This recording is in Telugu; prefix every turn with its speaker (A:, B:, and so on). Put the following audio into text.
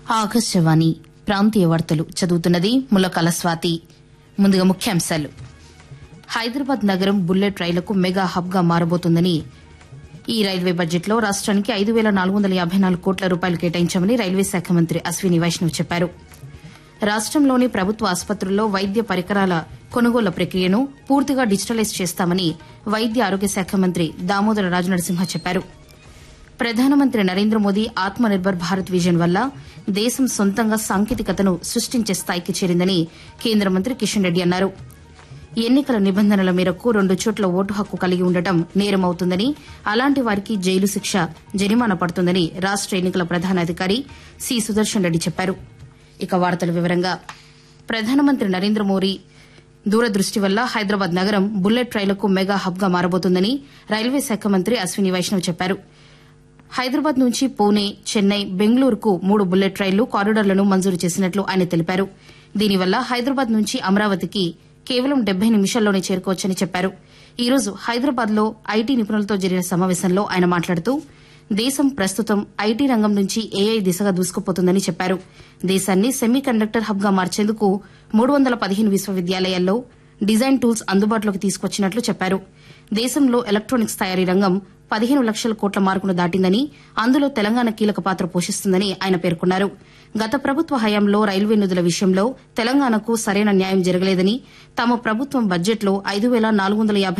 A: ఆకాశవాణి ప్రాంతీయ వార్తలు చదువుతున్నది ములకాల స్వాతి ముందుగా ముఖ్యాంశాలు హైదరాబాద్ నగరం బుల్లెట్ రైళ్లకు మెగా హబ్ గా మారబోతోందని ఈ రైల్వే బడ్జెట్లో రాష్ట్రానికి ఐదు వేల నాలుగు వందల యాభై నాలుగు కోట్ల రూపాయలు కేటాయించామని రైల్వే శాఖ మంత్రి అశ్విని వైష్ణవ్ చెప్పారు రాష్ట్రంలోని ప్రభుత్వ ఆసుపత్రుల్లో వైద్య పరికరాల కొనుగోళ్ల ప్రక్రియను పూర్తిగా డిజిటలైజ్ చేస్తామని వైద్య ఆరోగ్య శాఖ మంత్రి దామోదర రాజనరసింహ చెప్పారు ప్రధానమంత్రి నరేంద్ర మోదీ ఆత్మ నిర్భర్ భారత్ విజన్ వల్ల దేశం సొంతంగా సాంకేతికతను సృష్టించే స్థాయికి చేరిందని కేంద్ర మంత్రి కిషన్ రెడ్డి అన్నారు ఎన్నికల నిబంధనల మేరకు రెండు చోట్ల ఓటు హక్కు కలిగి ఉండటం నేరమవుతుందని అలాంటి వారికి జైలు శిక్ష జరిమానా పడుతుందని రాష్ట ఎన్నికల ప్రధాన అధికారి సి సుదర్శన్ రెడ్డి చెప్పారు ఇక వార్తల వివరంగా ప్రధానమంత్రి నరేంద్ర మోదీ దూరదృష్టి వల్ల హైదరాబాద్ నగరం బుల్లెట్ రైళ్లకు మెగా హబ్ గా మారబోతోందని రైల్వే శాఖ మంత్రి అశ్విని వైష్ణవ్ చెప్పారు హైదరాబాద్ నుంచి పూణే చెన్నై బెంగళూరుకు మూడు బుల్లెట్ రైళ్లు కారిడార్లను మంజూరు చేసినట్లు ఆయన తెలిపారు దీనివల్ల హైదరాబాద్ నుంచి అమరావతికి కేవలం డెబ్బై నిమిషాల్లోనే చేరుకోవచ్చని చెప్పారు ఈ రోజు హైదరాబాద్ లో ఐటీ నిపుణులతో జరిగిన సమావేశంలో ఆయన మాట్లాడుతూ దేశం ప్రస్తుతం ఐటీ రంగం నుంచి ఏఐ దిశగా దూసుకుపోతుందని చెప్పారు దేశాన్ని సెమీ కండక్టర్ హబ్ గా మార్చేందుకు మూడు వందల పదిహేను విశ్వవిద్యాలయాల్లో డిజైన్ టూల్స్ అందుబాటులోకి తీసుకొచ్చినట్లు చెప్పారు దేశంలో ఎలక్ట్రానిక్స్ తయారీ రంగం పదిహేను లక్షల కోట్ల మార్కును దాటిందని అందులో తెలంగాణ కీలక పాత్ర పోషిస్తుందని ఆయన పేర్కొన్నారు గత ప్రభుత్వ హయాంలో రైల్వే నిధుల విషయంలో తెలంగాణకు సరైన న్యాయం జరగలేదని తమ ప్రభుత్వం బడ్జెట్లో ఐదు వేల నాలుగు వందల యాభై